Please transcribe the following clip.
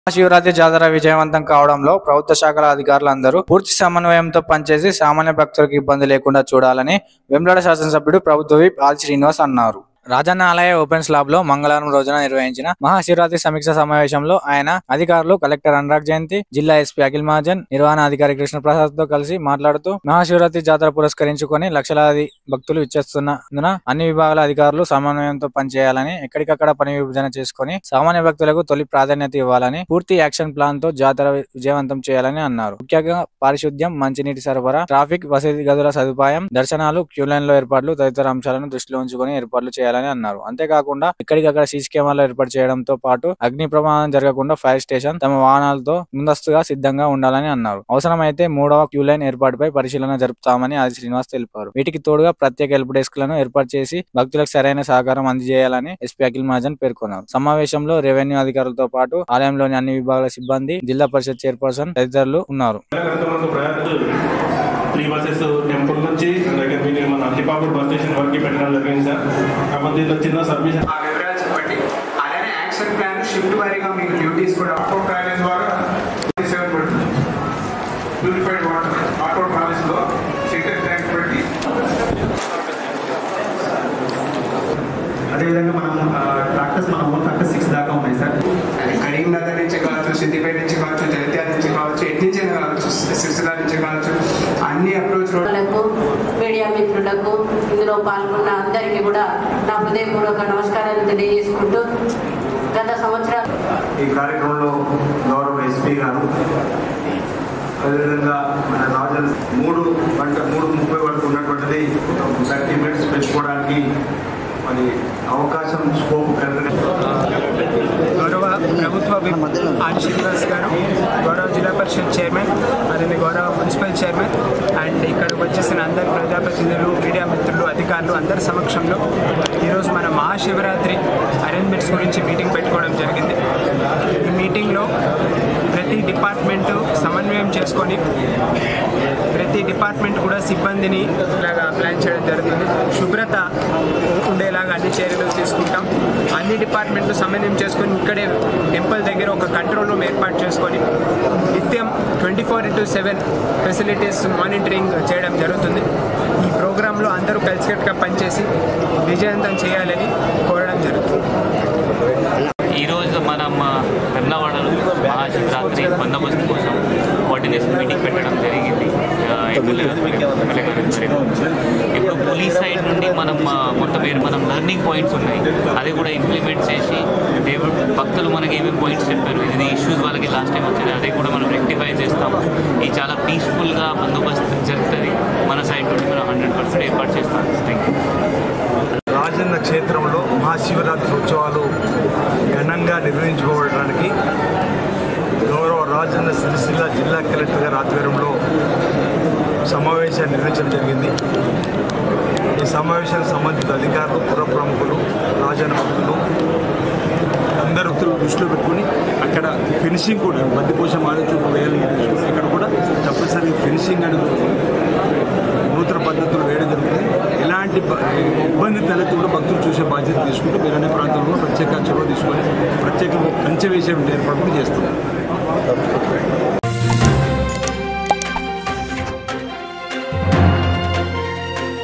శివరాత్రి జాతర విజయవంతం కావడంలో ప్రభుత్వ శాఖల అధికారులందరూ పూర్తి సమన్వయంతో పనిచేసి సామాన్య భక్తులకు ఇబ్బంది లేకుండా చూడాలని వెంబడ శాసనసభ్యుడు ప్రభుత్వ విప్ ఆది శ్రీనివాస్ అన్నారు రాజన్న ఆలయ ఓపెన్ స్లాబ్ లో మంగళవారం రోజున నిర్వహించిన మహాశివరాత్రి సమీక్ష సమావేశంలో ఆయన అధికారులు కలెక్టర్ అనురాగ్ జయంతి జిల్లా ఎస్పీ అఖిల్ మహాజన్ నిర్వహణ అధికారి కృష్ణప్రసాద్ తో కలిసి మాట్లాడుతూ మహాశివరాత్రి జాతర పురస్కరించుకొని లక్షలాది భక్తులు ఇచ్చేస్తున్నందున అన్ని విభాగాల అధికారులు సమన్వయంతో పనిచేయాలని ఎక్కడికక్కడ పని విభజన చేసుకొని సామాన్య భక్తులకు తొలి ప్రాధాన్యత ఇవ్వాలని పూర్తి యాక్షన్ ప్లాన్ తో జాతర విజయవంతం చేయాలని అన్నారు ముఖ్యంగా పారిశుద్ధ్యం మంచినీటి సరఫరా ట్రాఫిక్ వసతి గదుల సదుపాయం దర్శనాలు క్యూ లైన్ లో ఏర్పాట్లు తదితర అంశాలను దృష్టిలో ఉంచుకొని ఏర్పాట్లు చేయాలని అన్నారు అంతేకాకుండా ఎక్కడికక్కడ సీసీ కెమెరాలు ఏర్పాటు చేయడంతో పాటు అగ్ని ప్రమాదం జరగకుండా ఫైర్ స్టేషన్ తమ వాహనాలతో ముందస్తుగా సిద్ధంగా ఉండాలని అన్నారు అవసరమైతే మూడవ క్యూ లైన్ ఏర్పాటుపై పరిశీలన జరుపుతామని ఆది శ్రీనివాస్ తెలిపారు వీటికి తోడుగా ప్రత్యేక హెల్ప్ డెస్క్ లను ఏర్పాటు చేసి భక్తులకు సరైన సహకారం అందజేయాలని ఎస్పీ అఖిల్ మహాజన్ పేర్కొన్నారు సమావేశంలో రెవెన్యూ అధికారులతో పాటు ఆలయంలోని అన్ని విభాగాల సిబ్బంది జిల్లా పరిషత్ చైర్పర్సన్ తదితరులు ఉన్నారు ఎంతమంది ప్రయాణికులు త్రీ బస్సెస్ టెంపుల్ నుంచి దగ్గర మీరు మన అల్లిపాపూర్ బస్ స్టేషన్ వరకు పెట్టడం జరిగింది సార్ కాకపోతే దీంట్లో చిన్న సబ్మిషన్ ఆ వివరాలు చెప్పండి అలానే యాక్షన్ ప్లాన్ షిఫ్ట్ వారీగా మీకు డ్యూటీస్ కూడా ఆటో ట్రావెల్ ద్వారా సెవెన్ పడుతుంది ప్యూరిఫైడ్ వాటర్ ఆటో ట్రావెల్స్ లో సిటర్ ట్యాంక్ పెట్టి అదేవిధంగా మనం ట్రాక్టర్స్ మన ఓన్ ట్రాక్టర్స్ సిక్స్ దాకా ఉన్నాయి సార్ కరీంనగర్ నుంచి కావచ్చు సిద్దిపేట నుంచి కావచ్చు జగిత్యాల నుంచి కావచ్చు ఎటు నుంచి అయినా కావచ్చు సిరిసిల్ల నుంచి కావచ్చు అన్ని అప్రోచ్ రోడ్ మిత్రులకు మీడియా మిత్రులకు ఇందులో పాల్గొన్న అందరికీ కూడా నా హృదయపూర్వక నమస్కారాలు తెలియజేసుకుంటూ గత సంవత్సరం ఈ కార్యక్రమంలో గౌరవ ఎస్పీ గారు అదేవిధంగా మన రాజన్ మూడు గంట మూడు ముప్పై వరకు ఉన్నటువంటిది థర్టీ మినిట్స్ పెంచుకోవడానికి మరి అవకాశం స్కోప్ పెరగడం గౌరవ ప్రభుత్వ విప్ ఆర్ శ్రీనివాస్ గారు గౌరవ జిల్లా పరిషత్ చైర్మన్ అదే గౌరవ మున్సిపల్ చైర్మన్ అండ్ ఇక్కడికి వచ్చేసిన అందరు ప్రజాప్రతినిధులు మీడియా మిత్రులు అధికారులు అందరి సమక్షంలో ఈరోజు మన మహాశివరాత్రి అరేంజ్మెంట్స్ గురించి మీటింగ్ పెట్టుకోవడం జరిగింది ఈ మీటింగ్లో ప్రతి డిపార్ట్మెంటు సమన్వయం చేసుకొని ప్రతి డిపార్ట్మెంట్ కూడా సిబ్బందిని ఇలాగా ప్లాన్ చేయడం జరుగుతుంది శుభ్రత ఉండేలాగా అన్ని చర్యలు తీసుకుంటాం అన్ని డిపార్ట్మెంట్లు సమన్వయం చేసుకొని ఇక్కడే టెంపుల్ దగ్గర ఒక కంట్రోల్ రూమ్ ఏర్పాటు చేసుకొని నిత్యం twenty four into seven facilities monitoring చేయడం జరుగుతుంది ఈ ప్రోగ్రాంలో అందరూ కలిసికట్టుగా పనిచేసి విజయవంతం చేయాలని కోరడం జరుగుతుంది ఈరోజు మనం ఆ, వెమ్లవాడలో మహాశివరాత్రి బందోబస్తు కోసం కోఆర్డినేషన్ మీటింగ్ పెట్టడం జరిగింది ఆ, ఎమ్మెల్యే గారు మరియు ఎమ్మెల్యే గారు ఇద్దరు. ఇప్పుడు పోలీస్ సైడ్ నుండి మనం ఆ, మొత్తం ఏడు మనం లెర్నింగ్ పాయింట్స్ ఉన్నాయి అది కూడా ఇంప్లిమెంట్ చేసి దేవుడు భక్తులు మనకి ఏమేమి పాయింట్స్ చెప్పారు ఇది ఇష్యూస్ వాళ్ళకి లాస్ట్ టైం వచ్చింది అది కూడా మనం రెక్టిఫై చేస్తాం ఇది చాలా పీస్ఫుల్గా బందోబస్తు జరుగుతుంది మన సైడ్ నుండి మనం హండ్రెడ్ పర్సెంట్ ఏర్పాటు చేస్తాం థ్యాంక్ యూ రాజన్న క్షేత్రంలో మహాశివరాత్రి ఉత్సవాలు ఘనంగా నిర్వహించుకోవడానికి గౌరవ రాజన్న సిరిసిల్ల జిల్లా కలెక్టర్ గారి ఆధ్వర్యంలో సమావేశాన్ని నిర్వహించడం జరిగింది ఈ సమావేశానికి సంబంధిత అధికారులు పుర ప్రముఖులు రాజన్న భక్తులు అందరూ దృష్టిలో పెట్టుకుని అక్కడ ఫినిషింగ్ కూడా బందిపోషం ఆలోచన వేయాలని చూసుకుని ఇక్కడ కూడా తప్పనిసరి ఫినిషింగ్ అనేది నూతన పద్ధతులు వేయడం జరుగుతుంది ఎలాంటి బ- ఇబ్బంది తలెత్తి కూడా భక్తులు చూసే బాధ్యత తీసుకుంటూ వేరే ప్రాంతంలో ప్రత్యేక చొరవ తీసుకొని ప్రత్యేక కంచె వేసే ఏర్పాటు కూడా చేస్తున్నాం